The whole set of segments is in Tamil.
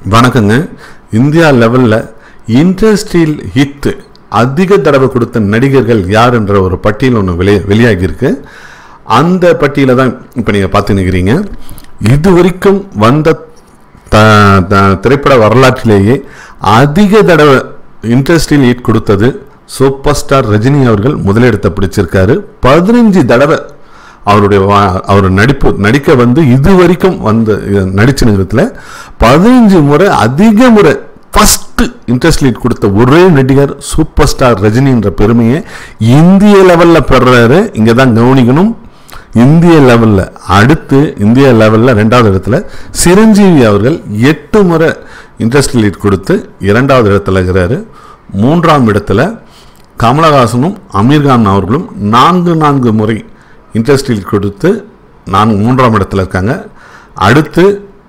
வணக்கங்க இந்தியா லெவலில் இண்டஸ்ட்ரியல் ஹிட் அதிக தடவை கொடுத்த நடிகர்கள் யார் என்ற ஒரு பட்டியல் ஒன்று வெளியே வெளியாகியிருக்கு அந்த பட்டியலை தான் இப்போ நீங்கள் பார்த்து நிற்கிறீங்க இது வரைக்கும் வந்த த த- திரைப்பட வரலாற்றிலேயே அதிக தடவை இண்டஸ்ட்ரியல் ஹிட் கொடுத்தது சூப்பர் ஸ்டார் ரஜினி அவர்கள் முதலிடத்தை பிடிச்சிருக்காரு பதினஞ்சு தடவை அவருடைய வா- அவர் நடிப்பு நடிக்க வந்து இது வரைக்கும் வந்த அஹ், நடிச்ச நேரத்தில் பதினஞ்சு முறை அதிக முறை ஃபர்ஸ்ட் இன்ட்ரெஸ்ட் லீட் கொடுத்த ஒரே நடிகர் சூப்பர் ஸ்டார் ரஜினின்ற பெருமையை இந்திய லெவலில் பெறுறாரு இங்கே தான் கவனிக்கணும் இந்திய லெவலில் அடுத்து இந்திய லெவலில் ரெண்டாவது இடத்துல சிரஞ்சீவி அவர்கள் எட்டு முறை இன்ட்ரெஸ்ட் லீட் கொடுத்து இரண்டாவது இடத்துல இருக்கிறாரு மூன்றாம் இடத்துல கமலஹாசனும் அமீர்கான் அவர்களும் நான்கு நான்கு முறை இன்ட்ரெஸ்ட் லீட் கொடுத்து நான்கு மூன்றாம் இடத்துல இருக்காங்க அடுத்து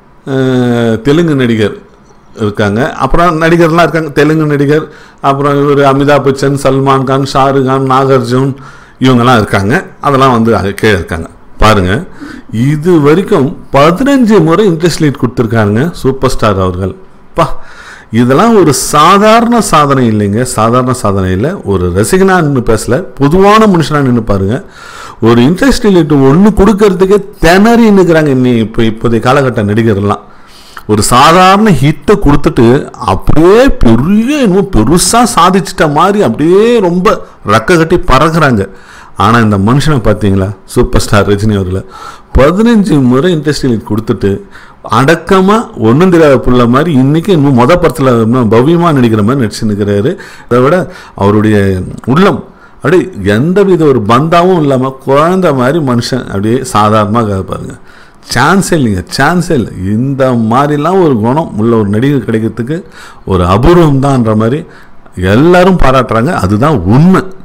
அஹ், தெலுங்கு நடிகர் இருக்காங்க அப்புறம் நடிகர்லாம் இருக்காங்க தெலுங்கு நடிகர் அப்புறம் இவர் அமிதாப் பச்சன் சல்மான் கான் ஷாருக் கான் நாகார்ஜுன் இவங்கெல்லாம் இருக்காங்க அதெல்லாம் வந்து அது கீழே இருக்காங்க பாருங்க இது வரைக்கும் பதினஞ்சு முறை இன்ட்ரெஸ்ட் லீட் கொடுத்துருக்காங்க சூப்பர் ஸ்டார் அவர்கள் பா இதெல்லாம் ஒரு சாதாரண சாதனை இல்லைங்க சாதாரண சாதனை இல்லை ஒரு ரசிகனா நின்று பேசல பொதுவான மனுஷனா நின்று பாருங்க ஒரு இன்ட்ரெஸ்ட் லீட் ஒன்று கொடுக்கறதுக்கே திணறி நிற்கிறாங்க இன்னி இப்போ இப்போதைய காலகட்ட நடிகர்லாம் ஒரு சாதாரண ஹிட்டை கொடுத்துட்டு அப்படியே பெரிய இன்னும் பெருசாக சாதிச்சிட்ட மாதிரி அப்படியே ரொம்ப ரெக்க கட்டி பறக்குறாங்க ஆனால் இந்த மனுஷனை பார்த்தீங்களா சூப்பர் ஸ்டார் ரஜினி அவர்களை பதினஞ்சு முறை இண்டஸ்ட்ரியல் கொடுத்துட்டு அடக்கமாக ஒன்றும் தெரியாத புள்ள மாதிரி இன்னைக்கு இன்னும் மொத படத்தில் பவ்யமாக நடிக்கிற மாதிரி நடிச்சு நிற்கிறாரு அதை விட அவருடைய உள்ளம் அப்படியே எந்த வித ஒரு பந்தாவும் இல்லாமல் குழந்தை மாதிரி மனுஷன் அப்படியே சாதாரணமாக பாருங்க சான்ஸே இல்லைங்க சான்ஸே இல்லை இந்த மாதிரிலாம் ஒரு குணம் உள்ள ஒரு நடிகர் கிடைக்கிறதுக்கு ஒரு அபூர்வம் தான்ன்ற மாதிரி எல்லாரும் பாராட்டுறாங்க அதுதான் உண்மை